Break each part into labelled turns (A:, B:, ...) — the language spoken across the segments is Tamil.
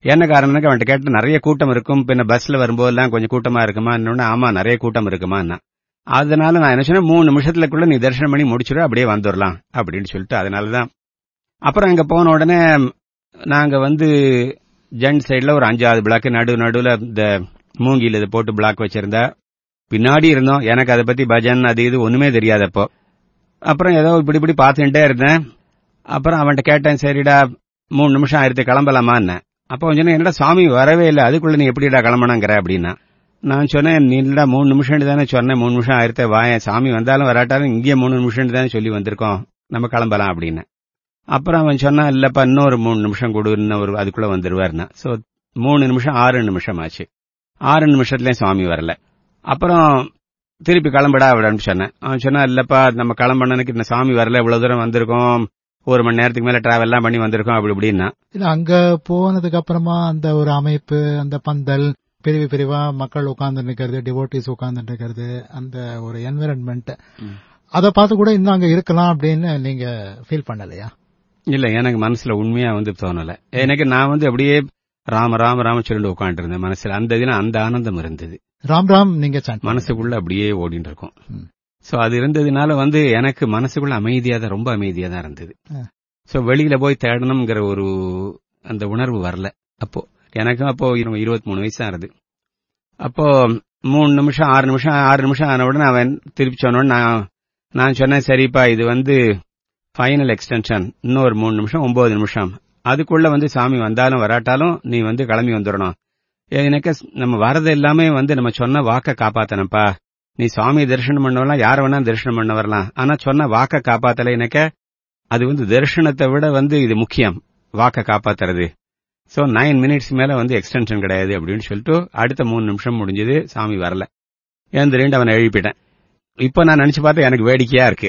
A: என்ன காரணம்னு அவன்கிட்ட கேட்டு நிறைய கூட்டம் இருக்கும் பின்ன பஸ்ல வரும்போதெல்லாம் கொஞ்சம் கூட்டமா இருக்குமா ஆமா நிறைய கூட்டம் இருக்குமா அதனால நான் என்ன சொன்னேன் மூணு நிமிஷத்துலக்குள்ள நீ தரிசனம் பண்ணி முடிச்சிடு அப்படியே வந்துடலாம் அப்படின்னு சொல்லிட்டு அதனாலதான் அப்புறம் அங்க போன உடனே நாங்க வந்து ஜென் சைடுல ஒரு அஞ்சாவது பிளாக் நடு நடுவுல இந்த மூங்கில் இது போட்டு பிளாக் வச்சிருந்தா பின்னாடி இருந்தோம் எனக்கு அதை பத்தி பஜன் அது இது ஒண்ணுமே தெரியாதப்போ அப்புறம் ஏதோ இப்படி இப்படி பார்த்துட்டே இருந்தேன் அப்புறம் அவன்கிட்ட கேட்டேன் சரிடா மூணு நிமிஷம் ஆயிரத்து கிளம்பலாமான்னு அப்போ கொஞ்சம் என்னடா சாமி வரவே இல்லை அதுக்குள்ள நீ எப்படிடா கிளம்பணுங்கிற அப்படின்னா நான் சொன்னேன் நீடா மூணு நிமிஷம் தானே சொன்னேன் மூணு நிமிஷம் ஆயிரத்த வாயன் சாமி வந்தாலும் வராட்டாலும் இங்கே மூணு நிமிஷம் தானே சொல்லி வந்திருக்கோம் நம்ம கிளம்பலாம் அப்படின்னு அப்புறம் அவன் சொன்னா இல்லப்பா இன்னொரு மூணு நிமிஷம் கொடு இன்னும் ஒரு அதுக்குள்ள வந்துருவாருன்னா சோ மூணு நிமிஷம் ஆறு நிமிஷம் ஆச்சு ஆறு நிமிஷத்துலயும் சுவாமி வரல அப்புறம் திருப்பி கிளம்படா அப்படின்னு சொன்னேன் அவன் சொன்னா இல்லப்பா நம்ம கிளம்பணுக்கு இந்த சாமி வரல இவ்வளவு தூரம் வந்திருக்கோம் ஒரு மணி நேரத்துக்கு மேல டிராவல் எல்லாம் பண்ணி வந்திருக்கோம் அப்படி இப்படின்னா
B: இல்ல அங்க போனதுக்கு அப்புறமா அந்த ஒரு அமைப்பு அந்த பந்தல் பிரிவு பிரிவா மக்கள் உட்கார்ந்து நிக்கிறது டிவோட்டிஸ் உட்கார்ந்து நிக்கிறது அந்த ஒரு என்விரான்மெண்ட் அத பார்த்து கூட இன்னும் அங்க இருக்கலாம் அப்படின்னு நீங்க ஃபீல் பண்ணலையா
A: இல்ல எனக்கு மனசுல உண்மையா வந்து தோணல எனக்கு நான் வந்து அப்படியே ராம ராம ராம சொல்லிட்டு உட்காந்து இருந்தேன் மனசுல அந்த தினம் அந்த ஆனந்தம் இருந்தது
B: ராம் ராம் நீங்க chant
A: மனசுக்குள்ள அப்படியே ஓடிட்டு இருக்கும்
B: ம்.
A: சோ அது இருந்ததுனால வந்து எனக்கு மனசுக்குள்ள அமைதியா தான் ரொம்ப அமைதியா தான் இருந்தது
B: ஆ.
A: சோ வெளியில போய் தேடணுங்கிற ஒரு அந்த உணர்வு வரல அப்போ எனக்கும் அப்போ இருபத்தி மூணு வயசு ஆறுது அப்போ மூணு நிமிஷம் ஆறு நிமிஷம் ஆறு நிமிஷம் ஆன உடனே அவன் திருப்பி சொன்ன உடனே நான் நான் சொன்னேன் சரிப்பா இது வந்து ஃபைனல் எக்ஸ்டென்ஷன் இன்னொரு மூணு நிமிஷம் ஒன்பது நிமிஷம் அதுக்குள்ள வந்து சாமி வந்தாலும் வராட்டாலும் நீ வந்து கிளம்பி வந்துடணும் எனக்கு நம்ம வரது எல்லாமே வந்து நம்ம சொன்ன வாக்க காப்பாத்தனப்பா நீ சுவாமி தரிசனம் பண்ண வரலாம் யார வேணா தரிசனம் பண்ண வரலாம் ஆனா சொன்ன வாக்க காப்பாத்தல எனக்கு அது வந்து தரிசனத்தை விட வந்து இது முக்கியம் வாக்க காப்பாத்துறது சோ நைன் மினிட்ஸ் மேல வந்து எக்ஸ்டென்ஷன் கிடையாது அப்படின்னு சொல்லிட்டு அடுத்த மூணு நிமிஷம் முடிஞ்சது சாமி வரல எழுந்திரண்டு அவனை எழுப்பிட்டேன் இப்ப நான் நினைச்சு பார்த்தா எனக்கு வேடிக்கையா இருக்கு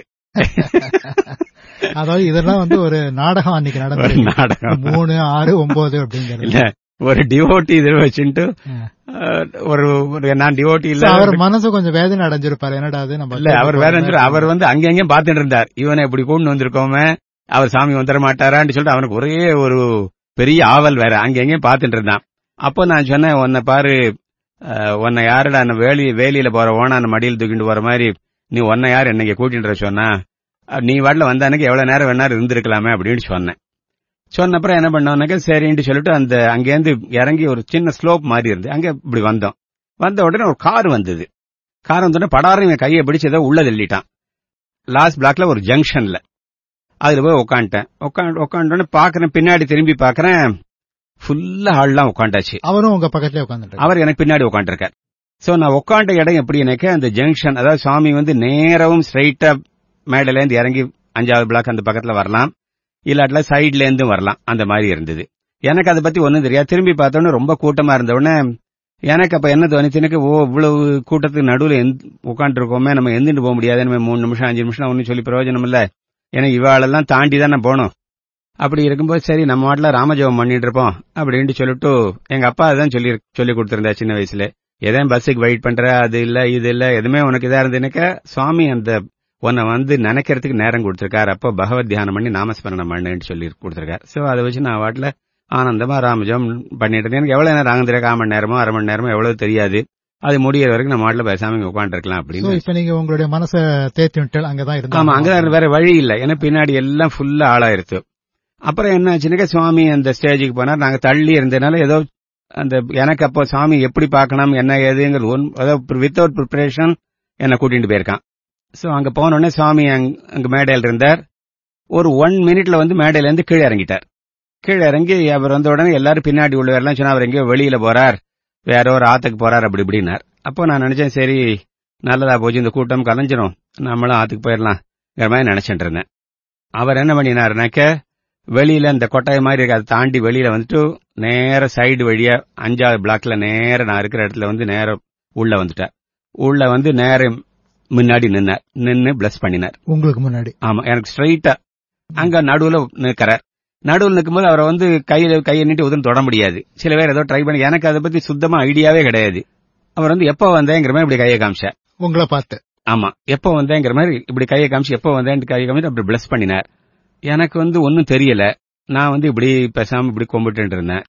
B: அதாவது இதெல்லாம் வந்து ஒரு நாடகம் அன்னைக்கு
A: ஒரு
B: நடந்தது
A: நாடகம்
B: மூணு ஆறு ஒன்பது அப்படிங்கிறது
A: இல்ல ஒரு டிவோட்டி இதில் வச்சுட்டு
B: ஆ.
A: அஹ், ஒரு ஒரு நான் டிவோட்டி
B: So,
A: இல்ல
B: அவர் மனசு கொஞ்சம் வேதனை அடைஞ்சிருப்பாரு என்னடா அது நம்ம
A: இல்ல அவர் வேற எந்த- அவர் வந்து அங்கங்க பாத்துட்டு இருந்தார் இவனை இப்படி கொண்டு வந்திருக்கோமே அவர் சாமி வந்துட மாட்டாரான்னு சொல்லிட்டு அவனுக்கு ஒரே ஒரு பெரிய ஆவல் வேற அங்கங்க பாத்துட்டு இருந்தான் அப்போ நான் சொன்னேன் உன்னை பாரு அஹ், உன்னை யாருடா அந்த வேலி வேலியில போற ஓனான மடியில் தூக்கிட்டு போற மாதிரி நீ உன்னை யார் என்னைக்கு கூட்டிட்டு வர சொன்னா அஹ், நீ வாட்டில வந்தானுக்கு எவ்வளவு நேரம் வேணாலும் இருந்திருக்கலாமே அப்படின்னு சொன்னேன் சொன்னப்புறம் என்ன பண்ணோம்னாக்க சரின்ட்டு சொல்லிட்டு அந்த அங்கேருந்து இறங்கி ஒரு சின்ன ஸ்லோப் மாதிரி இருந்து அங்க இப்படி வந்தோம் வந்த உடனே ஒரு கார் வந்தது கார் வந்தோடனே படாரம் இவன் கையை பிடிச்சு ஏதோ உள்ள தள்ளிட்டான் லாஸ்ட் பிளாக்ல ஒரு ஜங்ஷன்ல அதுல போய் உட்காந்துட்டேன் உட்காந்து உட்காந்துட்டோன்னு பாக்குறேன் பின்னாடி திரும்பி பாக்குறேன் ஃபுல்லா ஆள்லாம் உட்காண்டாச்சு
B: அவரும் உங்க பக்கத்துல உட்காந்துட்டு
A: அவர் எனக்கு பின்னாடி உட்காந்துருக்கார் சோ நான் உட்காண்ட இடம் எப்படி எனக்கு அந்த ஜங்ஷன் அதாவது சுவாமி வந்து நேரவும் ஸ்ட்ரைட்டா மேடையில இருந்து இறங்கி அஞ்சாவது பிளாக் அந்த பக்கத்துல வரலாம் இல்லாட்டில சைட்ல இருந்தும் வரலாம் அந்த மாதிரி இருந்தது எனக்கு அதை பத்தி ஒண்ணும் தெரியாது திரும்பி பார்த்தோன்னே ரொம்ப கூட்டமா இருந்த உடனே எனக்கு அப்ப என்ன தோணுச்சு எனக்கு ஓ இவ்வளவு கூட்டத்துக்கு நடுவுல உட்காந்து இருக்கோமே நம்ம எந்திட்டு போக முடியாது நம்ம மூணு நிமிஷம் அஞ்சு நிமிஷம் ஒன்னும் சொல்லி பிரயோஜனம் இல்ல ஏன்னா இவாளெல்லாம் தாண்டி தான் நான் போகணும் அப்படி இருக்கும்போது சரி நம்ம வாட்டில ராமஜபம் பண்ணிட்டு இருப்போம் அப்படின்ட்டு சொல்லிட்டு எங்க அப்பா அதான் சொல்லி சொல்லி கொடுத்திருந்தா சின்ன வயசுல எதையும் பஸ்ஸுக்கு வெயிட் பண்ற அது இல்ல இது இல்ல எதுவுமே உனக்கு இதா இருந்ததுனாக்க சுவாமி அந்த உன்னை வந்து நினைக்கிறதுக்கு நேரம் கொடுத்திருக்காரு அப்போ பகவத் தியானம் பண்ணி நாமஸ்மரணம் பண்ணுன்னு சொல்லி கொடுத்திருக்காரு சோ அதை வச்சு நான் வாட்டில ஆனந்தமா ராமஜம் பண்ணிட்டு இருந்தேன் எனக்கு எவ்வளவு நேரம் ஆகுது கால் மணி நேரமோ அரை மணி நேரமோ எவ்வளவு தெரியாது அது முடியற வரைக்கும் நம்ம வாட்டில பேசாம இங்க உட்காந்துருக்கலாம்
B: So,
A: அப்படின்னு
B: இப்ப நீங்க உங்களுடைய மனசை தேத்தி விட்டு அங்கதான் இருந்தா
A: ஆமா அங்கதான் வேற வழி இல்ல ஏன்னா பின்னாடி எல்லாம் ஃபுல்லா ஆளாயிருச்சு அப்புறம் என்ன ஆச்சுனாக்கா சுவாமி அந்த ஸ்டேஜுக்கு போனார் நாங்க தள்ளி இருந்ததுனால ஏதோ அந்த எனக்கு அப்போ சாமி எப்படி பார்க்கணும் என்ன ஏதுங்கிறது ஒன் அதாவது வித்தவுட் ப்ரிப்பரேஷன் என்னை கூட்டிட்டு போயிருக்கான் சோ அங்க போன உடனே சுவாமி அங்க அங்க மேடையில் இருந்தார் ஒரு ஒன் மினிட்ல வந்து மேடையில இருந்து கீழே இறங்கிட்டார் கீழே இறங்கி அவர் வந்த உடனே எல்லாரும் பின்னாடி உள்ளவரெல்லாம் சொன்னா அவர் எங்கேயோ வெளியில போறார் வேற ஒரு ஆத்துக்கு போறார் அப்படி இப்படின்னார் அப்போ நான் நினைச்சேன் சரி நல்லதா போச்சு இந்த கூட்டம் கலைஞ்சிரும் நம்மளும் ஆத்துக்கு போயிடலாம் மாதிரி நினைச்சிட்டு இருந்தேன் அவர் என்ன பண்ணினாருனாக்க வெளியில இந்த கொட்டாய் மாதிரி இருக்கு அதை தாண்டி வெளியில வந்துட்டு நேர சைடு வழியா அஞ்சாவது பிளாக்ல நேர நான் இருக்கிற இடத்துல வந்து நேர உள்ள வந்துட்டார் உள்ள வந்து நேர முன்னாடி நின்னார் நின்னு பிளஸ் பண்ணினார்
B: உங்களுக்கு முன்னாடி
A: ஆமா எனக்கு ஸ்ட்ரைட்டா அங்க நடுவுல நிற்கிறார் நடுவுல நிற்கும்போது அவரை வந்து கையில கையை நீட்டி உதவி தொட முடியாது சில பேர் ஏதோ ட்ரை பண்ணி எனக்கு அதை பத்தி சுத்தமா ஐடியாவே கிடையாது அவர் வந்து எப்ப வந்தேங்கிற மாதிரி இப்படி கையை காமிச்சார்
B: உங்களை பார்த்து
A: ஆமா எப்போ வந்தேங்கிற மாதிரி இப்படி கையை காமிச்சு எப்போ வந்தேன் கையை காமிச்சு அப்படி பிளஸ் பண்ணினார் எனக்கு வந்து ஒன்னும் தெரியல நான் வந்து இப்படி பேசாம இப்படி கும்பிட்டு இருந்தேன்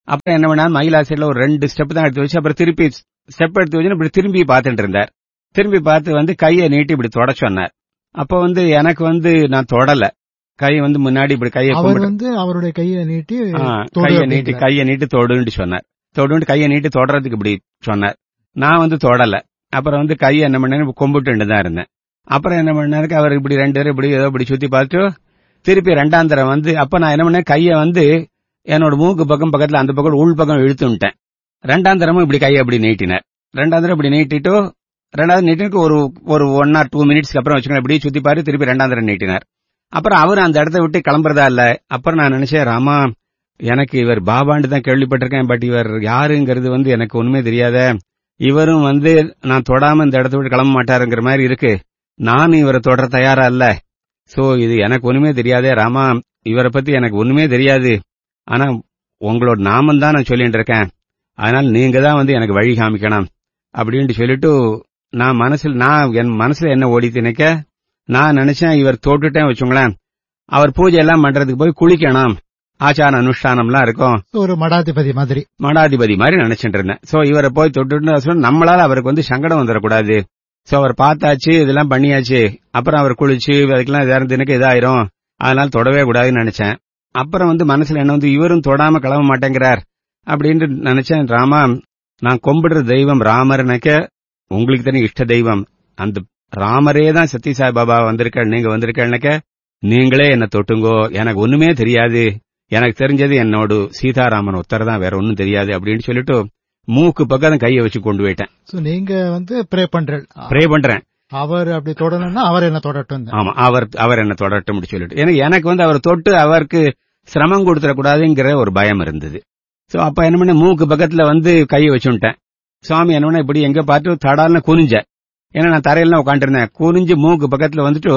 A: அப்புறம் என்ன பண்ணாரு மயிலாசையில ஒரு ரெண்டு ஸ்டெப் தான் எடுத்து வச்சு அப்புறம் திருப்பி ஸ்டெப் எடுத்து வச்சு இப்படி திரும்பி பார்த்துட்டு இருந்தார் திரும்பி பார்த்து வந்து கையை நீட்டி இப்படி தொட சொன்னார் அப்ப வந்து எனக்கு வந்து நான் தொடல கை வந்து முன்னாடி இப்படி கையை
B: அவர்
A: கும்பிட்டு
B: வந்து அவருடைய கையை நீட்டி
A: ஆ,
B: தொடு
A: கையை நீட்டி
B: அப்படிங்கிறார்.
A: கையை நீட்டி தொடுன்னு சொன்னார் தொடுன்னு கையை நீட்டி தொடறதுக்கு இப்படி சொன்னார் நான் வந்து தொடல அப்புறம் வந்து கையை என்ன பண்ணேன் கும்பிட்டு தான் இருந்தேன் அப்புறம் என்ன பண்ணாருக்கு அவர் இப்படி ரெண்டு பேரும் இப்படி ஏதோ இப்படி சுத்தி பார்த்துட்டு திருப்பி ரெண்டாம் தரம் வந்து அப்ப நான் என்ன பண்ணேன் கையை வந்து என்னோட மூக்கு பக்கம் பக்கத்துல அந்த பக்கம் உள் பக்கம் இழுத்துட்டேன் ரெண்டாம் தரமும் இப்படி கையை இப்படி நீட்டினார் ரெண்டாம் தரம் இப்படி நீட்டிட்டு ரெண்டாவது நீட்டினுக்கு ஒரு ஒரு ஒன் ஆர் டூ மினிட்ஸ்க்கு அப்புறம் வச்சுக்கோங்க இப்படி சுத்தி பாரு திருப்பி ரெண்டாம் தரம் நீட்டினார் அப்புறம் அவர் அந்த இடத்த விட்டு கிளம்புறதா இல்ல அப்புறம் நான் நினைச்சேன் ராமா எனக்கு இவர் பாபாண்டு தான் கேள்விப்பட்டிருக்கேன் பட் இவர் யாருங்கிறது வந்து எனக்கு ஒண்ணுமே தெரியாத இவரும் வந்து நான் தொடாம இந்த இடத்த விட்டு கிளம்ப மாட்டாருங்கிற மாதிரி இருக்கு நான் இவரை தொடர தயாரா இல்ல சோ இது எனக்கு ஒண்ணுமே தெரியாதே ராமா இவரை பத்தி எனக்கு ஒண்ணுமே தெரியாது ஆனா உங்களோட நாமம் தான் நான் சொல்லிட்டு இருக்கேன் அதனால நீங்க தான் வந்து எனக்கு வழி காமிக்கணும் அப்படின்ட்டு சொல்லிட்டு நான் மனசுல நான் என் மனசுல என்ன ஓடித்து நினைக்க நான் நினைச்சேன் இவர் தோட்டுட்டேன் வச்சுங்களேன் அவர் பூஜை எல்லாம் பண்றதுக்கு போய் குளிக்கணும் ஆச்சார அனுஷ்டானம்லாம் இருக்கும்
B: ஒரு மடாதிபதி மாதிரி
A: மடாதிபதி மாதிரி நினைச்சிட்டு இருந்தேன் சோ இவரை போய் தொட்டுட்டு சொன்னா, நம்மளால அவருக்கு வந்து சங்கடம் வந்துடக்கூடாது சோ அவர் பார்த்தாச்சு இதெல்லாம் பண்ணியாச்சு அப்புறம் அவர் குளிச்சு அதுக்கெல்லாம் இறந்துனுக்கு இதாயிரும் அதனால தொடவே கூடாதுன்னு நினைச்சேன் அப்புறம் வந்து மனசுல என்ன வந்து இவரும் தொடாம கிளம்ப மாட்டேங்கிறார் அப்படின்னு நினைச்சேன் ராமா நான் கும்பிடுற தெய்வம் ராமர் நினைக்க உங்களுக்கு தானே இஷ்ட தெய்வம் அந்த ராமரே தான் சத்யசாய் பாபா வந்திருக்க நீங்க வந்திருக்க நீங்களே என்ன தொட்டுங்கோ எனக்கு ஒண்ணுமே தெரியாது எனக்கு தெரிஞ்சது என்னோட சீதாராமன் ஒருத்தர் தான் வேற ஒண்ணும் தெரியாது அப்படின்னு சொல்லிட்டு மூக்கு பக்கம் கையை வச்சு கொண்டு போயிட்டேன்
B: சோ நீங்க வந்து ப்ரே பண்றேன்
A: ப்ரே பண்றேன்
B: அவர் அப்படி தொடணும்னா அவர் என்ன தொடட்டும்
A: ஆமா அவர் அவர் என்ன தொடரட்டும் அப்படி சொல்லிட்டு ஏன்னா எனக்கு வந்து அவர் தொட்டு அவருக்கு சிரமம் கொடுத்துடக்கூடாதுங்கிற ஒரு பயம் இருந்தது சோ அப்ப என்ன பண்ண மூக்கு பக்கத்துல வந்து கையை வச்சுட்டேன் சுவாமி என்ன பண்ண இப்படி எங்க பார்த்து தடால்னு குனிஞ்சேன் ஏன்னா நான் தரையில உட்காந்துருந்தேன் குனிஞ்சு மூக்கு பக்கத்துல வந்துட்டு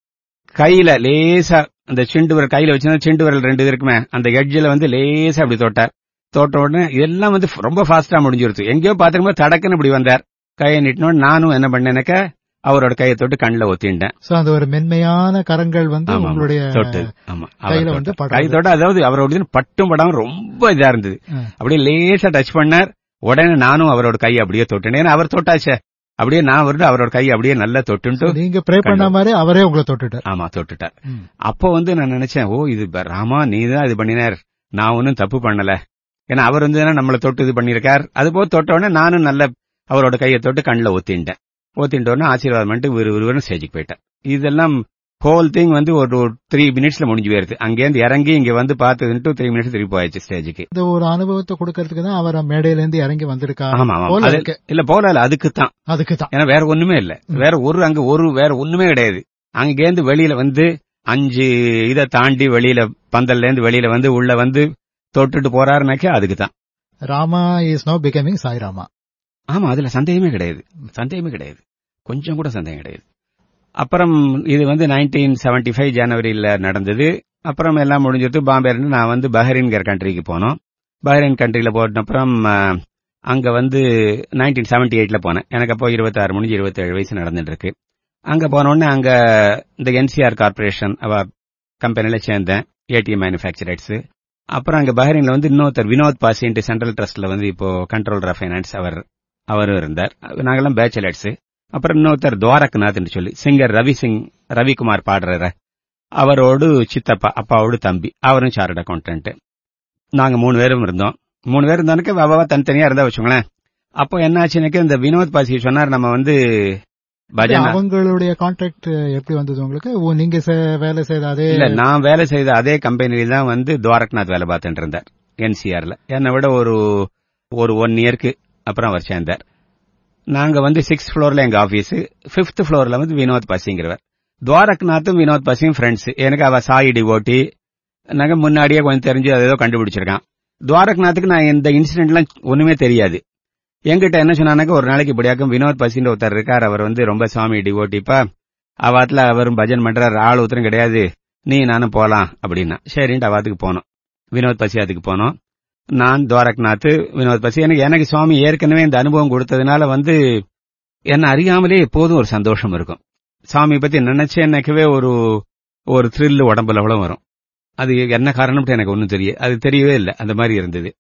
A: கையில லேசா அந்த சிண்டு விரல் கையில வச்சிருந்தா சிண்டு விரல் ரெண்டு இது இருக்குமே அந்த எட்ஜில் வந்து லேசா அப்படி தொட்டார் தொட்ட உடனே இதெல்லாம் வந்து ரொம்ப ஃபாஸ்டா முடிஞ்சிருச்சு எங்கேயோ பாத்துக்கும்போது தடக்குன்னு இப்படி வந்தார் கையை நீட்டினோட நானும் என்ன பண்ணேனாக்க அவரோட கையை தொட்டு கண்ணில் ஒத்திண்டேன்
B: சோ அந்த ஒரு மென்மையான கரங்கள் வந்து
A: ஆமா, ஆமா.
B: உங்களுடைய
A: தொட்டு ஆமா அவர்
B: கையில
A: தொட்டு.
B: வந்து படாது.
A: கை தொட்டு அதாவது அவரோட இது பட்டும் படாம ரொம்ப இதா இருந்தது
B: ஆ.
A: அப்படியே லேசா டச் பண்ணார் உடனே நானும் அவரோட கையை அப்படியே தொட்டேன் ஏன்னா அவர் தொட்டாச்சே அப்படியே நான் வந்து அவரோட கையை அப்படியே நல்லா தொட்டுன்ட்டு
B: நீங்க ப்ரே பண்ண மாதிரி அவரே உங்களை தொட்டுட்டார்
A: ஆமா தொட்டுட்டார்
B: ம்.
A: அப்போ வந்து நான் நினைச்சேன் ஓ இது ப- ராமா நீ தான் இது பண்ணினார் நான் ஒன்னும் தப்பு பண்ணல ஏன்னா அவர் வந்து தானே நம்மள தொட்டு இது பண்ணிருக்கார் அது போக தொட்ட உடனே நானும் நல்ல அவரோட கையை தொட்டு கண்ணில் ஒத்தின்ட்டேன் ஒத்தின்ட்ட உடனே ஆசீர்வாதம் பண்ணிட்டு விறு விறுவிறுன்னு ஸ்டேஜுக்கு போயிட்டேன் இதெல்லாம் ஹோல் திங் வந்து ஒரு த்ரீ மினிட்ஸ்ல முடிஞ்சு போயிருது அங்கேருந்து இறங்கி இங்க வந்து பார்த்ததுன்ட்டு த்ரீ மினிட்ஸ் திருப்பி போயாச்சு ஸ்டேஜுக்கு
B: இந்த ஒரு அனுபவத்தை கொடுக்கறதுக்கு தான் அவர் மேடையில இருந்து இறங்கி வந்திருக்கா
A: ஆமா ஆமா
B: போல
A: அது-
B: இருக்கு
A: இல்ல போல இல்ல அதுக்கு தான்
B: அதுக்கு தான்
A: ஏன்னா வேற ஒண்ணுமே இல்ல வேற ஒரு அங்க ஒரு வேற ஒண்ணுமே கிடையாது அங்கேருந்து வெளியில வந்து அஞ்சு இத தாண்டி வெளியில பந்தல்ல இருந்து வெளியில வந்து உள்ள வந்து தொட்டுட்டு போறாருனாக்கா அதுக்கு தான்
B: Rama is no becoming Sairama
A: ஆமா அதுல சந்தேகமே கிடையாது சந்தேகமே கிடையாது கொஞ்சம் கூட சந்தேகம் கிடையாது அப்புறம் இது வந்து நைன்டீன் செவன்டி ஃபைவ் ஜனவரியில நடந்தது அப்புறம் எல்லாம் முடிஞ்சது பாம்பே இருந்து நான் வந்து பஹ்ரைன்கிற கண்ட்ரிக்கு போனோம் பஹ்ரைன் கண்ட்ரில போன அப்புறம் அஹ், அங்க வந்து நைன்டீன் செவன்டி எயிட்ல போனேன் எனக்கு அப்போ இருபத்தாறு முடிஞ்சு இருபத்தேழு வயசு நடந்துட்டு இருக்கு அங்க போன உடனே அங்க இந்த என்சிஆர் கார்பரேஷன் அவ கம்பெனில சேர்ந்தேன் ஏடிஎம் மேனுஃபேக்சரர்ஸ் அப்புறம் அங்க பஹ்ரைன்ல வந்து இன்னொருத்தர் வினோத் பாசின்ட்டு சென்ட்ரல் ட்ரஸ்ட்ல வந்து இப்போ கண்ட்ரோலர் ஆஃப் ஃபைனான்ஸ் அவர் அவரும் இருந்தார் நாங்கெல்லாம் பேச்சுலர்ஸ் அப்புறம் இன்னொருத்தர் துவாரக்நாத்னு சொல்லி சிங்கர் ரவி சிங் ரவிக்குமார் பாடுறாரு அவரோடு சித்தப்பா அப்பாவோடு தம்பி அவரும் சார்ட் அக்கௌண்டன்ட் நாங்க மூணு பேரும் இருந்தோம் மூணு பேர் இருந்தானுக்கு அவ தனித்தனியா இருந்தா வச்சுங்களேன் அப்போ என்ன ஆச்சுனாக்க இந்த வினோத் பாசி சொன்னார் நம்ம வந்து பஜன்
B: அவங்களுடைய கான்ட்ராக்ட் எப்படி வந்தது உங்களுக்கு ஓ, நீங்க செ- வேலை செய்த அதே
A: இல்ல நான் வேலை செய்த அதே கம்பெனில தான் வந்து துவாரக்நாத் வேலை பார்த்துட்டு இருந்தார் என்சிஆர்ல என்னை விட ஒரு ஒரு ஒன் இயர்க்கு அப்புறம் அவர் சேர்ந்தார் நாங்க வந்து சிக்ஸ் ஃப்ளோர்ல எங்க ஆபீஸ் பிப்த் ஃப்ளோர்ல வந்து வினோத் பசிங்கிறவர் துவாரக்நாத்தும் வினோத் பசியும் ஃப்ரெண்ட்ஸ் எனக்கு அவ சாய் டிவோட்டி நாங்க முன்னாடியே கொஞ்சம் தெரிஞ்சு அதை ஏதோ கண்டுபிடிச்சிருக்கான் துவாரக்நாத்துக்கு நான் இந்த இன்சிடென்ட்லாம் ஒண்ணுமே தெரியாது என்கிட்ட என்ன சொன்னானாக்க ஒரு நாளைக்கு இப்படியாக்கும் வினோத் பசின்ற ஒருத்தர் இருக்கார் அவர் வந்து ரொம்ப சுவாமி டிவோட்டிப்பா அவாத்துல அவரும் பஜன் பண்றார் ஆள் ஒருத்தரும் கிடையாது நீ நானும் போலாம் அப்படின்னா சரின்ட்டு அவாத்துக்கு போனோம் வினோத் பசி அதுக்கு போனோம் நான் துவாரக்நாத் வினோத் பசி எனக்கு எனக்கு சுவாமி ஏற்கனவே இந்த அனுபவம் கொடுத்ததுனால வந்து என்ன அறியாமலே எப்போதும் ஒரு சந்தோஷம் இருக்கும் சாமி பத்தி நினைச்சேன்னக்கவே ஒரு ஒரு த்ரில் உடம்புல அவ்வளவு வரும் அது என்ன காரணம்ட்டு எனக்கு ஒன்றும் தெரியும் அது தெரியவே இல்லை அந்த மாதிரி இருந்தது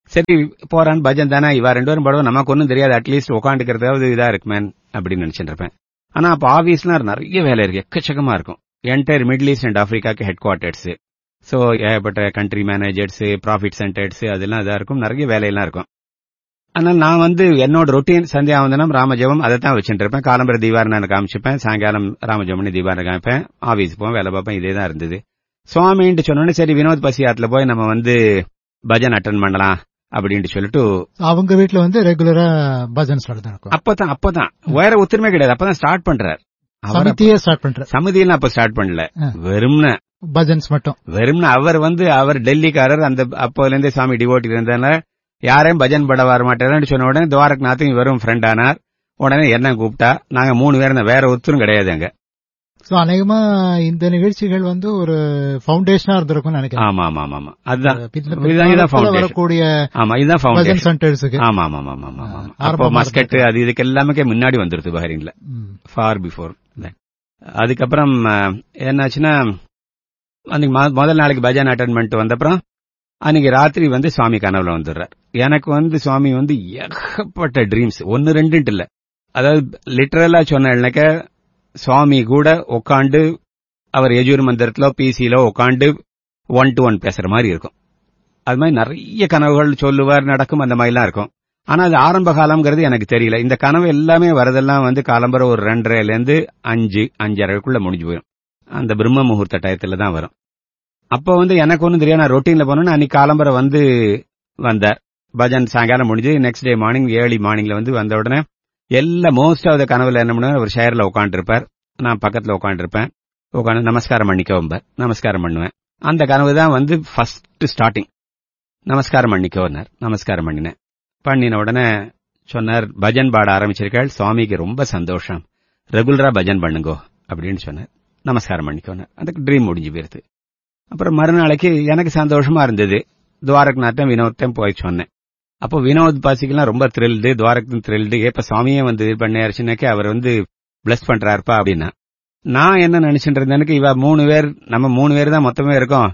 A: சரி போறான் பஜன் தானே இவா ரெண்டு பேரும் படம் நமக்கு ஒன்றும் தெரியாது அட்லீஸ்ட் உட்காந்துக்கிறதாவது இதா இருக்குமேன் அப்படின்னு நினைச்சிட்டு இருப்பேன் ஆனா அப்ப ஆபீஸ்லாம் நிறைய வேலை இருக்கு எக்கச்சக்கமா இருக்கும் என்டையர் மிடில் ஈஸ்ட் அண்ட் ஆப்பிரிக்காக்கு ஹெட் குவார்டர்ஸ் ஸோ ஏகப்பட்ட கண்ட்ரி மேனேஜர்ஸ் ப்ராஃபிட் சென்டர்ஸ் அதெல்லாம் இதா இருக்கும் நிறைய வேலையெல்லாம் இருக்கும் ஆனால் நான் வந்து என்னோட ரொட்டீன் சந்தியாவந்தனம் ராமஜபம் அதை தான் வச்சுட்டு இருப்பேன் காலம்பர தீபாரணை காமிச்சுப்பேன் சாயங்காலம் ராமஜபம்னு தீபாரணை காமிப்பேன் ஆபீஸ் போவேன் வேலை பார்ப்பேன் இதே தான் இருந்தது சுவாமின்ட்டு சொன்னோன்னே சரி வினோத் பசியாத்துல போய் நம்ம வந்து பஜன் அட்டன் பண்ணலாம் அப்படின்ட்டு சொல்லிட்டு
B: அவங்க வீட்ல வந்து ரெகுலரா பஜன்ஸ் நடக்கும்
A: அப்பதான் அப்பதான் வேற ஒத்துருமே கிடையாது அப்பதான் ஸ்டார்ட் பண்றார் அவர்
B: சமிதியே ஸ்டார்ட் பண்ற
A: சமிதியெல்லாம் அப்ப ஸ்டார்ட் பண்ணல
B: ஆ.
A: வெறும்ன
B: பஜன்ஸ் மட்டும்
A: வெறும்ன அவர் வந்து அவர் டெல்லிக்காரர் அந்த அப்போல இருந்தே சாமி டிவோட்டி இருந்தனால யாரையும் பஜன் பட வர மாட்டாருன்னு சொன்ன உடனே துவாரக்நாத்தும் இவரும் ஃப்ரெண்ட் ஆனார் உடனே என்ன கூப்பிட்டா நாங்க மூணு பேர் இருந்தோம். வேற ஒருத்தரும் கிடையாது அங்க
B: சோ அநேகமா இந்த நிகழ்ச்சிகள் வந்து ஒரு ஃபவுண்டேஷனா இருந்திருக்கும்னு நினைக்கிறேன்
A: ஆமா ஆமா ஆமா ஆமா அதுதான்
B: பின்ன-
A: இதுதான் இதுதான்
B: பிற்காலத்துல
A: foundation.
B: வரக்கூடிய
A: ஆமா இதுதான்
B: பஜன்
A: ஃபவுண்டேஷன்
B: சென்டர்ஸுக்கு
A: ஆமா ஆமா ஆமா ஆமா ஆமா ஆமா. அப்போ
B: ஆரம்பமா
A: மஸ்கட் அது இதுக்கு எல்லாமே முன்னாடி வந்துருது பஹரீன்ல
B: ம்.
A: ஃபார் பிஃபோர் அதுக்கப்புறம் அஹ், என்னாச்சுன்னா அன்னைக்கு மொ- முதல் நாளைக்கு பஜன் அட்டன் பண்ணிட்டு வந்தப்புறம் அன்னைக்கு ராத்திரி வந்து சுவாமி கனவுல வந்துடுறார் எனக்கு வந்து சுவாமி வந்து ஏகப்பட்ட ட்ரீம்ஸ் ஒன்னு ரெண்டுன்ட்டு இல்ல அதாவது லிட்டரலா சொன்னேன்னாக்க சுவாமி கூட உட்காந்து அவர் யஜூர் மந்திரத்திலோ பிசிலோ உட்காந்து ஒன் டு ஒன் பேசுற மாதிரி இருக்கும் அது மாதிரி நிறைய கனவுகள் சொல்லுவார் நடக்கும் அந்த மாதிரிலாம் இருக்கும் ஆனா அது ஆரம்ப காலம்ங்கிறது எனக்கு தெரியல இந்த கனவு எல்லாமே வரதெல்லாம் வந்து காலம்பர ஒரு ரெண்டரைல இருந்து அஞ்சு அஞ்சரைக்குள்ள முடிஞ்சு போயிடும் அந்த பிரம்ம முகூர்த்த டயத்துல தான் வரும் அப்போ வந்து எனக்கு ஒன்றும் தெரியாது நான் ரொட்டீன்ல போனோன்னு அன்னைக்கு காலம்பர வந்து வந்தார் பஜன் சாயங்காலம் முடிஞ்சு நெக்ஸ்ட் டே மார்னிங் ஏர்லி மார்னிங்ல வந்து வந்த உடனே எல்லா மோஸ்ட் ஆஃப் த கனவுல என்ன பண்ணுவார் ஒரு ஷேர்ல உட்காந்துருப்பார் நான் பக்கத்துல உட்காந்துருப்பேன் உட்காந்து நமஸ்காரம் பண்ணிக்கோம்பார் நமஸ்காரம் பண்ணுவேன் அந்த கனவு தான் வந்து ஃபர்ஸ்ட் ஸ்டார்டிங் நமஸ்காரம் பண்ணிக்கோன்னார் நமஸ்காரம் பண்ணினேன் பண்ணின உடனே சொன்னார் பஜன் பாட ஆரம்பிச்சிருக்காள் சுவாமிக்கு ரொம்ப சந்தோஷம் ரெகுலரா பஜன் பண்ணுங்கோ அப்படின்னு சொன்னார் நமஸ்காரம் பண்ணிக்கோன்னார் அதுக்கு ட்ரீம் முடிஞ்சு போயிருது அப்புறம் மறுநாளைக்கு எனக்கு சந்தோஷமா இருந்தது துவாரக்நாத்தம் வினோத்தையும் போய் சொன்னேன் அப்போ வினோத் பாசிக்கெல்லாம் ரொம்ப த்ரில்டு துவாரக்கும் த்ரில்டு இப்ப சுவாமியே வந்து இது பண்ணியாருச்சுனாக்கே அவர் வந்து பிளஸ் பண்றாருப்பா அப்படின்னா நான் என்ன நினைச்சிட்டு இருந்தேனுக்கு இவ மூணு பேர் நம்ம மூணு பேர் தான் மொத்தமே இருக்கோம்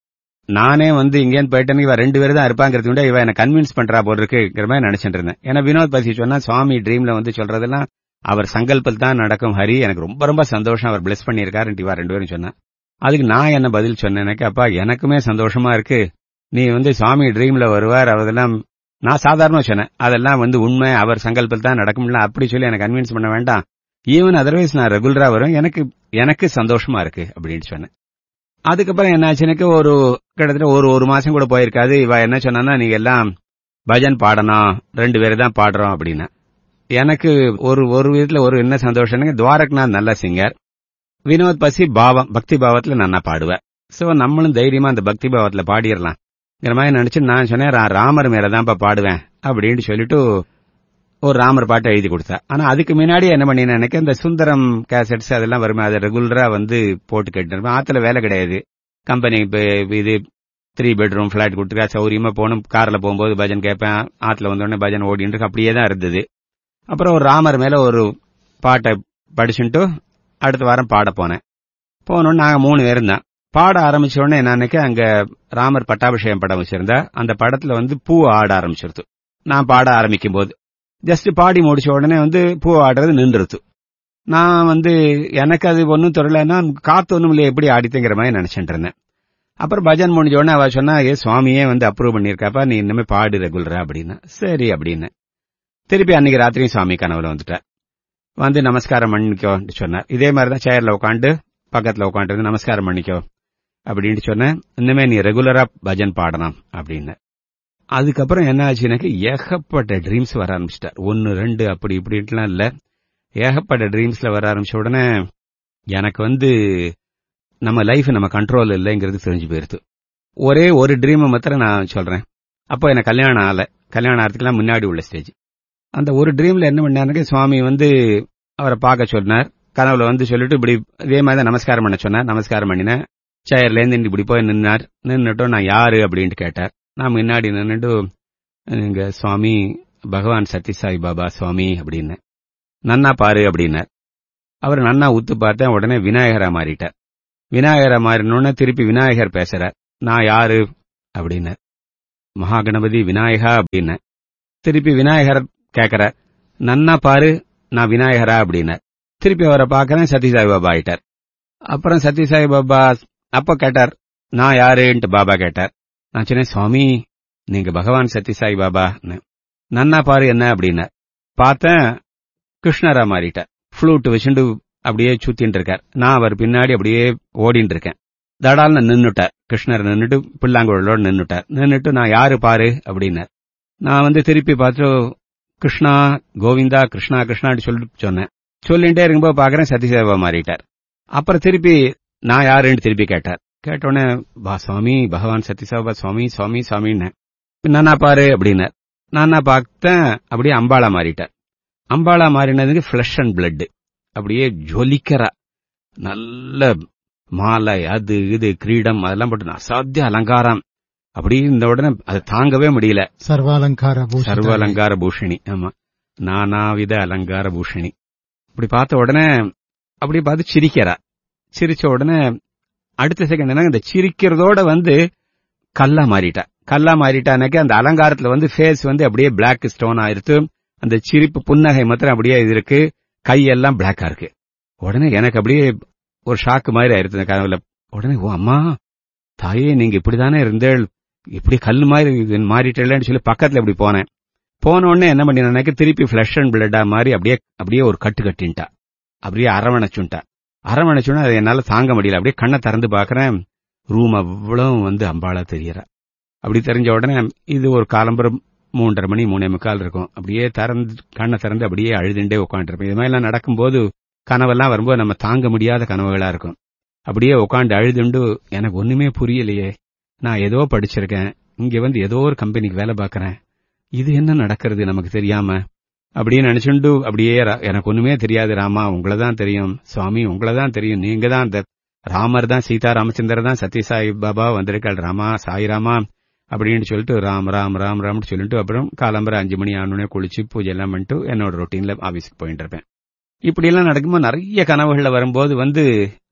A: நானே வந்து இங்கேருந்து போயிட்டேன்னு இவ ரெண்டு பேர் தான் இருப்பாங்கிறது விட இவ என்ன கன்வின்ஸ் பண்றா போல இருக்குங்கிற மாதிரி நினைச்சிட்டு இருந்தேன் ஏன்னா வினோத் பசி சொன்னா சுவாமி ட்ரீம்ல வந்து சொல்றதெல்லாம் அவர் சங்கல்பத்தில் தான் நடக்கும் ஹரி எனக்கு ரொம்ப ரொம்ப சந்தோஷம் அவர் பிளஸ் பண்ணியிருக்காருன்ட்டு இவா ரெண்டு பேரும் சொன்னா அதுக்கு நான் என்ன பதில் சொன்னேனாக்க அப்பா எனக்குமே சந்தோஷமா இருக்கு நீ வந்து சுவாமி ட்ரீம்ல வருவார் அதெல்லாம் நான் சாதாரணமா சொன்னேன் அதெல்லாம் வந்து உண்மை அவர் சங்கல்பத்தில் தான் நடக்கும்ல அப்படி சொல்லி எனக்கு கன்வின்ஸ் பண்ண வேண்டாம் ஈவன் அதர்வைஸ் நான் ரெகுலரா வரும் எனக்கு எனக்கு சந்தோஷமா இருக்கு அப்படின்னு சொன்னேன் அதுக்கப்புறம் என்னாச்சுனுக்கு ஒரு கிட்டத்தட்ட ஒரு ஒரு மாசம் கூட போயிருக்காது இவ என்ன சொன்னா நீங்க எல்லாம் பஜன் பாடணும் ரெண்டு பேரும் தான் பாடுறோம் அப்படின்னா எனக்கு ஒரு ஒரு விதத்துல ஒரு என்ன சந்தோஷம்னு துவாரக்நாத் நல்ல சிங்கர் வினோத் பசி பாவம் பக்தி பாவத்துல நான் பாடுவேன் சோ நம்மளும் தைரியமா அந்த பக்தி பாவத்துல பாடிடலாம் மாதிரி நினைச்சு நான் சொன்னேன் "ரா- ராமர் மேலதான்ப்பா பாடுவேன் அப்படின்னு சொல்லிட்டு ஒரு ராமர் பாட்டை எழுதி கொடுத்தா ஆனா அதுக்கு முன்னாடி என்ன பண்ணினேன் எனக்கு இந்த சுந்தரம் கேசட்ஸ் அதெல்லாம் வருமே அதை ரெகுலரா வந்து போட்டு கேட்டு ஆத்துல வேலை கிடையாது கம்பெனி இது த்ரீ பெட்ரூம் ஃபிளாட் கொடுத்துருக்கா சௌரியமா போகணும் கார்ல போகும்போது பஜன் கேட்பேன் ஆத்துல வந்த உடனே பஜன் ஓடிட்டு இருக்கு அப்படியே தான் இருந்தது அப்புறம் ஒரு ராமர் மேல ஒரு பாட்டை படிச்சுட்டு அடுத்த வாரம் பாட போனேன் போனோன்னு நாங்க மூணு பேரும் தான் பாட ஆரம்பிச்ச உடனே என்னன்னைக்கு அங்க ராமர் பட்டாபிஷேகம் படம் வச்சிருந்தா அந்த படத்துல வந்து பூ ஆட ஆரம்பிச்சிருது நான் பாட ஆரம்பிக்கும் போது ஜஸ்ட் பாடி முடிச்ச உடனே வந்து பூ ஆடுறது நின்றுது நான் வந்து எனக்கு அது ஒன்றும் தெரியலன்னா காத்து ஒன்றும் இல்லை எப்படி ஆடித்துங்கிற மாதிரி நினைச்சிட்டு இருந்தேன் அப்புறம் பஜன் முடிஞ்ச உடனே அவ சொன்னா ஏ சுவாமியே வந்து அப்ரூவ் பண்ணியிருக்காப்பா நீ இனிமே பாடு ரெகுலரா அப்படின்னா சரி அப்படின்னு திருப்பி அன்னைக்கு ராத்திரியும் சுவாமி கனவுல வந்துட்டார் வந்து நமஸ்காரம் பண்ணிக்கோன்னு சொன்னார் இதே மாதிரி தான் சேர்ல உட்காந்து பக்கத்துல உட்காந்து நமஸ்காரம் பண்ணிக்கோ அப்படின்னு சொன்னேன் இனிமே நீ ரெகுலரா பஜன் பாடணும் அப்படின்னு அதுக்கப்புறம் என்ன ஆச்சுனாக்க ஏகப்பட்ட ட்ரீம்ஸ் வர ஆரம்பிச்சிட்டார் ஒன்னு ரெண்டு அப்படி இப்படின்ட்டுலாம் இல்ல ஏகப்பட்ட ட்ரீம்ஸ்ல வர ஆரம்பிச்ச உடனே எனக்கு வந்து நம்ம லைஃப் நம்ம கண்ட்ரோல் இல்லைங்கிறது தெரிஞ்சு போயிருது ஒரே ஒரு ட்ரீம் மாத்திரம் நான் சொல்றேன் அப்போ எனக்கு கல்யாணம் ஆகல கல்யாணம் ஆகிறதுக்குலாம் முன்னாடி உள்ள ஸ்டேஜ் அந்த ஒரு ட்ரீம்ல என்ன பண்ணாருங்க சுவாமி வந்து அவரை பார்க்க சொன்னார் கனவுல வந்து சொல்லிட்டு இப்படி இதே மாதிரி தான் நமஸ்காரம் பண்ண சொன்னார் நமஸ்காரம் பண்ணினேன் சேர்ல இருந்து இப்படி போய் நின்னார் நின்னுட்டும் நான் யாரு அப்படின்ட்டு கேட்டார் நான் முன்னாடி நின்னுட்டு இங்க சுவாமி பகவான் சத்யசாய் பாபா சுவாமி அப்படின்னு நன்னா பாரு அப்படின்னார் அவர் நன்னா உத்து பார்த்தேன் உடனே விநாயகரா மாறிட்டார் விநாயகரா மாறினோடனே திருப்பி விநாயகர் பேசுறார் நான் யாரு அப்படின்னார் மகாகணபதி விநாயகா அப்படின்னு திருப்பி விநாயகர் கேட்கிறார் நன்னா பாரு நான் விநாயகரா அப்படின்னு திருப்பி அவரை பார்க்கறேன் சத்யசாய் பாபா ஆயிட்டார் அப்புறம் சத்யசாய் பாபா அப்ப கேட்டார் நான் யாருன்ட்டு பாபா கேட்டார் நான் சொன்னேன் சுவாமி நீங்க பகவான் சத்யசாய் பாபா நன்னா பாரு என்ன அப்படின்னு பார்த்தேன் கிருஷ்ணரா மாறிட்டார் ஃப்ளூட் வச்சுண்டு அப்படியே சுத்தின்னு இருக்கார் நான் அவர் பின்னாடி அப்படியே ஓடின்னு இருக்கேன் தடால்னு நின்னுட்டார் கிருஷ்ணர் நின்னுட்டு பிள்ளாங்குழலோட நின்னுட்டார் நின்னுட்டு நான் யாரு பாரு அப்படின்னார் நான் வந்து திருப்பி பார்த்து கிருஷ்ணா கோவிந்தா கிருஷ்ணா கிருஷ்ணான்னு சொல்லிட்டு சொன்னேன் சொல்லிட்டே இருக்கும்போது பாக்குறேன் சத்யசேவா மாறிட்டார் அப்புறம் திருப்பி நான் யாருன்னு திருப்பி கேட்டார் கேட்டோடனே பா சுவாமி பகவான் சத்யசேவா சுவாமி சுவாமி சுவாமின்னு நானா பாரு அப்படின்னார் நானா பார்த்தேன் அப்படியே அம்பாளா மாறிட்டார் அம்பாளா மாறினதுக்கு ஃபிளஷ் அண்ட் பிளட் அப்படியே ஜொலிக்கிறா நல்ல மாலை அது இது கிரீடம் அதெல்லாம் போட்டு அசாத்திய அலங்காரம் அப்படி இந்த உடனே அதை தாங்கவே முடியல
B: சர்வாலங்கார பூஷிதா.
A: சர்வ அலங்கார பூஷணி ஆமா நானாவித அலங்கார பூஷணி இப்படி பார்த்த உடனே அப்படி பார்த்து சிரிக்கிறா சிரிச்ச உடனே அடுத்த செகண்ட் என்ன இந்த சிரிக்கிறதோட வந்து கல்லா மாறிட்டா கல்லா மாறிட்டானாக்க அந்த அலங்காரத்துல வந்து ஃபேஸ் வந்து அப்படியே பிளாக் ஸ்டோன் ஆயிருத்து அந்த சிரிப்பு புன்னகை மாத்திரம் அப்படியே இது இருக்கு கையெல்லாம் பிளாக்கா இருக்கு உடனே எனக்கு அப்படியே ஒரு ஷாக்கு மாதிரி ஆயிருது இந்த கனவுல உடனே ஓ அம்மா தாயே நீங்க இப்படிதானே இருந்தேள் இப்படி கல் மாதிரி இது மாறிட்டேன்னு சொல்லி பக்கத்துல இப்படி போனேன் போன உடனே என்ன பண்ணினாக்க திருப்பி ஃபிளஷ் அண்ட் பிளட்டா மாதிரி அப்படியே அப்படியே ஒரு கட்டு கட்டின்ட்டா அப்படியே அரவணைச்சுட்டா அரவணைச்சுன்னா அதை என்னால தாங்க முடியல அப்படியே கண்ணை திறந்து பாக்குறேன் ரூம் அவ்வளவு வந்து அம்பாளா தெரியறா அப்படி தெரிஞ்ச உடனே இது ஒரு காலம்பரம் மூன்றரை மணி மூணே முக்கால் இருக்கும் அப்படியே திறந்து கண்ணை திறந்து அப்படியே அழுதுண்டே உட்காந்துருப்பேன் இது மாதிரிலாம் நடக்கும்போது கனவெல்லாம் வரும்போது நம்ம தாங்க முடியாத கனவுகளா இருக்கும் அப்படியே உட்காந்து அழுதுண்டு எனக்கு ஒண்ணுமே புரியலையே நான் ஏதோ படிச்சிருக்கேன் இங்க வந்து ஏதோ ஒரு கம்பெனிக்கு வேலை பார்க்கறேன் இது என்ன நடக்கிறது நமக்கு தெரியாம அப்படின்னு நினைச்சுண்டு அப்படியே ர- எனக்கு ஒண்ணுமே தெரியாது ராமா உங்களை தான் தெரியும் சுவாமி உங்களை தான் தெரியும் நீங்க தான் அந்த ராமர் தான் சீதா ராமச்சந்திரர் தான் சத்யசாய் பாபா வந்திருக்காள் ராமா சாய்ராமா அப்படின்னு சொல்லிட்டு ராம் ராம் ராம் ராம்னு சொல்லிட்டு அப்புறம் காலம்பரம் அஞ்சு மணி ஆனோடனே குளிச்சு பூஜை எல்லாம் பண்ணிட்டு என்னோட ரொட்டீன்ல ஆபீஸ்க்கு போயிட்டு இருப்பேன் இப்படி எல்லாம் நடக்கும்போது நிறைய கனவுகள்ல வரும்போது வந்து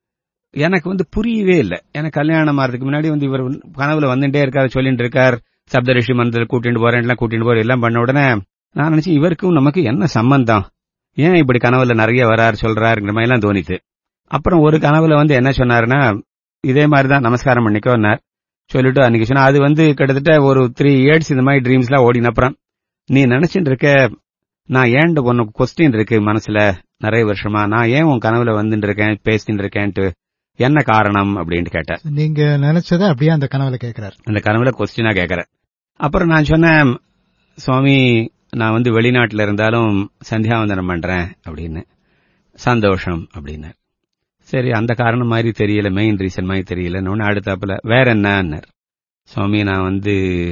A: எனக்கு வந்து புரியவே இல்லை எனக்கு கல்யாணம் ஆறதுக்கு முன்னாடி வந்து இவர் வந்து கனவுல வந்துட்டே இருக்காரு சொல்லிட்டு இருக்கார் சப்தரிஷி மந்திரம் கூட்டிட்டு போறேன் எல்லாம் கூட்டிட்டு போறேன் எல்லாம் பண்ண உடனே நான் நினைச்சேன் இவருக்கும் நமக்கு என்ன சம்பந்தம் ஏன் இப்படி கனவுல நிறைய வரார் சொல்றாருங்கிற மாதிரி எல்லாம் தோணித்து அப்புறம் ஒரு கனவுல வந்து என்ன சொன்னாருன்னா இதே மாதிரி தான் நமஸ்காரம் பண்ணிக்கோன்னார் சொல்லிட்டு அன்னைக்கு சொன்னா அது வந்து கிட்டத்தட்ட ஒரு த்ரீ இயர்ஸ் இந்த மாதிரி ட்ரீம்ஸ்லாம் ஓடின அப்புறம் நீ நினைச்சிட்டு இருக்க நான் ஏன்ட உனக்கு கொஸ்டின் இருக்கு மனசுல நிறைய வருஷமா நான் ஏன் உன் கனவுல வந்துட்டு இருக்கேன் பேசிட்டு இருக்கேன்ட்டு என்ன காரணம் அப்படின்ட்டு கேட்டேன்
B: நீங்க நினைச்சதை அப்படியே அந்த கனவுல கேக்குறாரு
A: அந்த கனவுல கொஸ்டினா கேட்கறேன் அப்புறம் நான் சொன்னேன் சுவாமி நான் வந்து வெளிநாட்டுல இருந்தாலும் சந்தியாவந்தனம் பண்றேன் அப்படின்னு சந்தோஷம் அப்படின்னு சரி அந்த காரணம் மாதிரி தெரியல மெயின் ரீசன் மாதிரி தெரியலன்னு அடுத்தாப்புல வேற என்னன்னார் சுவாமி நான் வந்து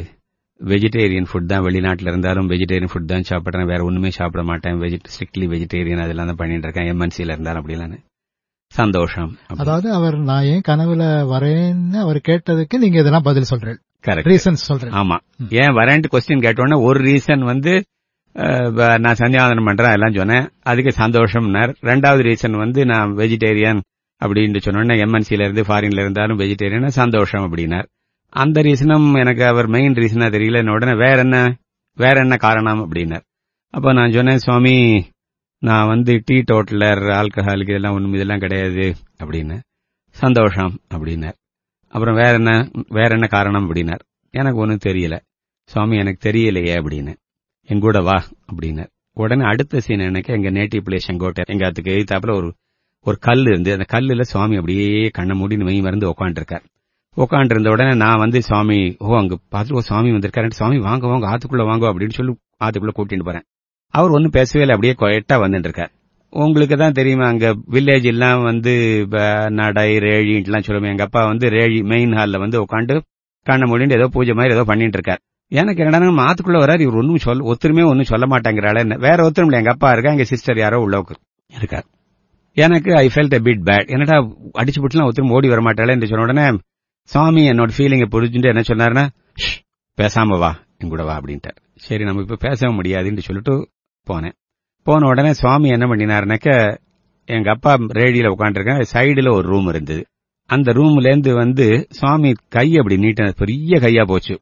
A: வெஜிடேரியன் ஃபுட் தான் வெளிநாட்டுல இருந்தாலும் வெஜிடேரியன் ஃபுட் தான் சாப்பிடுறேன் வேற ஒண்ணுமே சாப்பிட மாட்டேன் வெஜிட் ஸ்ட்ரிக்ட்லி வெஜிடேரியன் அதெல்லாம் தான் பண்ணிட்டு இருக்கேன் எம்என்சில இருந்தாலும் அப்படிலாம் சந்தோஷம்
B: அதாவது அவர் நான் ஏன் கனவுல வரேன்னு அவர் கேட்டதுக்கு நீங்க இதெல்லாம் பதில் சொல்றேன்
A: கரெக்ட்
B: ரீசன்ஸ் சொல்றேன்
A: ஆமா ஏன் வரேன்ட்டு கொஸ்டின் கேட்டோன்னே ஒரு ரீசன் வந்து அஹ், வ- நான் சந்தியாவதனம் பண்றேன் எல்லாம் சொன்னேன் அதுக்கு சந்தோஷம்னார் ரெண்டாவது ரீசன் வந்து நான் வெஜிடேரியன் அப்படின்னு சொன்னோன்னே எம்என்சில இருந்து ஃபாரின்ல இருந்தாலும் வெஜிடேரியன் சந்தோஷம் அப்படின்னார் அந்த ரீசனும் எனக்கு அவர் மெயின் ரீசனா தெரியல என்ன உடனே வேற என்ன வேற என்ன காரணம் அப்படின்னார் அப்ப நான் சொன்னேன் சுவாமி நான் வந்து டீ டோட்டலர் ஆல்கஹாலுக்கு இதெல்லாம் ஒண்ணும் இதெல்லாம் கிடையாது அப்படின்னு சந்தோஷம் அப்படின்னார் அப்புறம் வேற என்ன வேற என்ன காரணம் அப்படின்னார் எனக்கு ஒன்றும் தெரியல சுவாமி எனக்கு தெரியலையே அப்படின்னு என் கூட வா அப்படின்னார் உடனே அடுத்த சீன் எனக்கு எங்க நேட்டிவ் பிளேஸ் செங்கோட்டை எங்க அதுக்கு எதிர்த்தாப்புல ஒரு ஒரு கல் இருந்து அந்த கல்லுல சுவாமி அப்படியே கண்ணை மூடி மெய் மருந்து உட்காந்துருக்கார் உட்காந்துருந்த உடனே நான் வந்து சுவாமி ஓ அங்க பார்த்துட்டு ஓ சுவாமி வந்திருக்காரு சுவாமி வாங்க வாங்க ஆத்துக்குள்ள வாங்க அப்படின்னு சொல்லி ஆத்துக்குள்ள கூட்டிட்டு போறேன் அவர் ஒன்னும் பேசவே இல்லை அப்படியே கொயட்டா வந்துட்டு இருக்கார் உங்களுக்கு தான் தெரியுமா அங்க வில்லேஜ் எல்லாம் வந்து ப- நடை ரேழின்ட்டுலாம் சொல்லுவோம் எங்க அப்பா வந்து ரேழி மெயின் ஹால்ல வந்து உட்காந்து கண்ணை மூடிட்டு ஏதோ பூஜை மாதிரி ஏதோ பண்ணிட்டு இருக்கார் எனக்கு என்னடா நம்ம ஆத்துக்குள்ள வராரு இவர் ஒன்னும் சொல்ல ஒத்துருமே ஒன்னும் சொல்ல மாட்டேங்கிறாள் என்ன வேற ஒருத்தரும் இல்ல எங்க அப்பா இருக்கா எங்க சிஸ்டர் யாரோ உள்ள உட்கா- இருக்கார் எனக்கு I felt a bit bad என்னடா அடிச்சு விட்டுலாம் ஒருத்தரும் ஓடி வர மாட்டாளே என்று சொன்ன உடனே சுவாமி என்னோட ஃபீலிங்கை புரிஞ்சுட்டு என்ன சொன்னாருன்னா "ஷ், பேசாம வா என் கூட வா அப்படின்ட்டார் சரி நம்ம இப்ப பேசவும் முடியாதுன்னு சொல்லிட்டு போனேன் போன உடனே சுவாமி என்ன பண்ணினாருனாக்க எங்க அப்பா ரேடியில உட்காந்துருக்கேன் சைடுல ஒரு ரூம் இருந்தது அந்த ரூம்ல இருந்து வந்து சுவாமி கை அப்படி நீட்ட பெரிய கையா போச்சு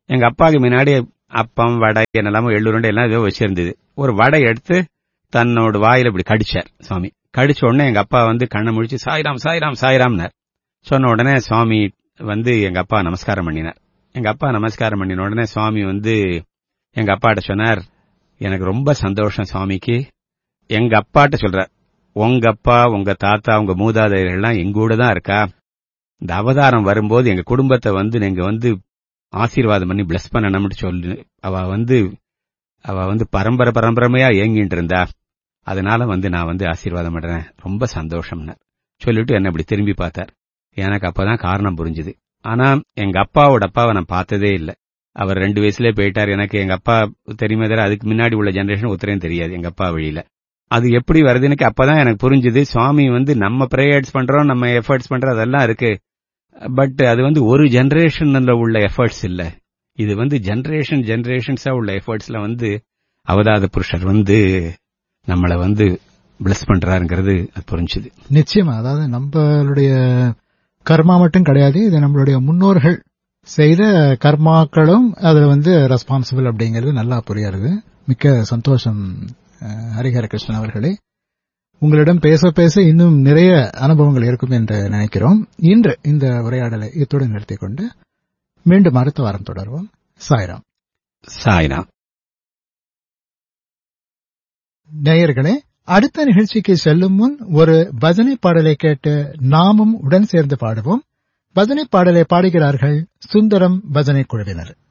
A: எங்க அப்பாவுக்கு முன்னாடி அப்பம் வடை என்னெல்லாமோ எள்ளுருண்டை எல்லாம் ஏதோ வச்சிருந்தது ஒரு வடை எடுத்து தன்னோட வாயில இப்படி கடிச்சார் சுவாமி கடிச்ச உடனே எங்க அப்பா வந்து கண்ணை முழிச்சு சாய்ராம் சாய்ராம் சாய்ராம்னார் சொன்ன உடனே சுவாமி வந்து எங்க அப்பா நமஸ்காரம் பண்ணினார் எங்க அப்பா நமஸ்காரம் பண்ணின உடனே சுவாமி வந்து எங்க அப்பாட்ட சொன்னார் எனக்கு ரொம்ப சந்தோஷம் சுவாமிக்கு எங்க அப்பாட்ட சொல்றார் உங்க அப்பா உங்க தாத்தா உங்க மூதாதையர்கள் எல்லாம் எங்கூட தான் இருக்கா இந்த அவதாரம் வரும்போது எங்க குடும்பத்தை வந்து நீங்க வந்து ஆசீர்வாதம் பண்ணி பிளஸ் பண்ணணும்னு சொல்லு அவ வந்து அவ வந்து பரம்பரை பரம்பரையா ஏங்கிட்டு இருந்தா அதனால வந்து நான் வந்து ஆசீர்வாதம் பண்றேன் ரொம்ப சந்தோஷம்னு சொல்லிட்டு என்ன இப்படி திரும்பி பார்த்தார் எனக்கு அப்பதான் காரணம் புரிஞ்சுது ஆனா எங்க அப்பாவோட அப்பாவை நான் பார்த்ததே இல்ல அவர் ரெண்டு வயசுலயே போயிட்டார் எனக்கு எங்க அப்பா தெரியுமே தவிர அதுக்கு முன்னாடி உள்ள ஜெனரேஷன் ஒருத்தரையும் தெரியாது எங்க அப்பா வழியில அது எப்படி வருது எனக்கு அப்பதான் எனக்கு புரிஞ்சுது சுவாமி வந்து நம்ம ப்ரேயர்ஸ் பண்றோம் நம்ம எஃபர்ட்ஸ் பண்றோம் அதெல்லாம் இருக்கு பட் அது வந்து ஒரு ஜெனரேஷன்ல உள்ள எஃபர்ட்ஸ் இல்ல இது வந்து ஜெனரேஷன் ஜெனரேஷன்ஸா உள்ள எஃபர்ட்ஸ்ல வந்து அவதாத புருஷர் வந்து நம்மளை வந்து பிளஸ் பண்றாருங்கிறது அது புரிஞ்சுது
B: நிச்சயமா அதாவது நம்மளுடைய கர்மா மட்டும் கிடையாது இது நம்மளுடைய முன்னோர்கள் செய்த கர்மாக்களும் அதுல வந்து ரெஸ்பான்சிபிள் அப்படிங்கிறது நல்லா புரியாது மிக்க சந்தோஷம் அஹ், ஹரிஹர கிருஷ்ணன் அவர்களே உங்களிடம் பேச பேச இன்னும் நிறைய அனுபவங்கள் இருக்கும் என்று நினைக்கிறோம் இன்று இந்த உரையாடலை இத்துடன் நிறுத்திக் கொண்டு மீண்டும் அடுத்த வாரம் தொடர்வோம் சாய்ராம்
A: சாய்னா
B: நேயர்களே அடுத்த நிகழ்ச்சிக்கு செல்லும் முன் ஒரு பஜனை பாடலை கேட்டு நாமும் உடன் சேர்ந்து பாடுவோம் பஜனை பாடலை பாடுகிறார்கள் சுந்தரம் பஜனை குழுவினர்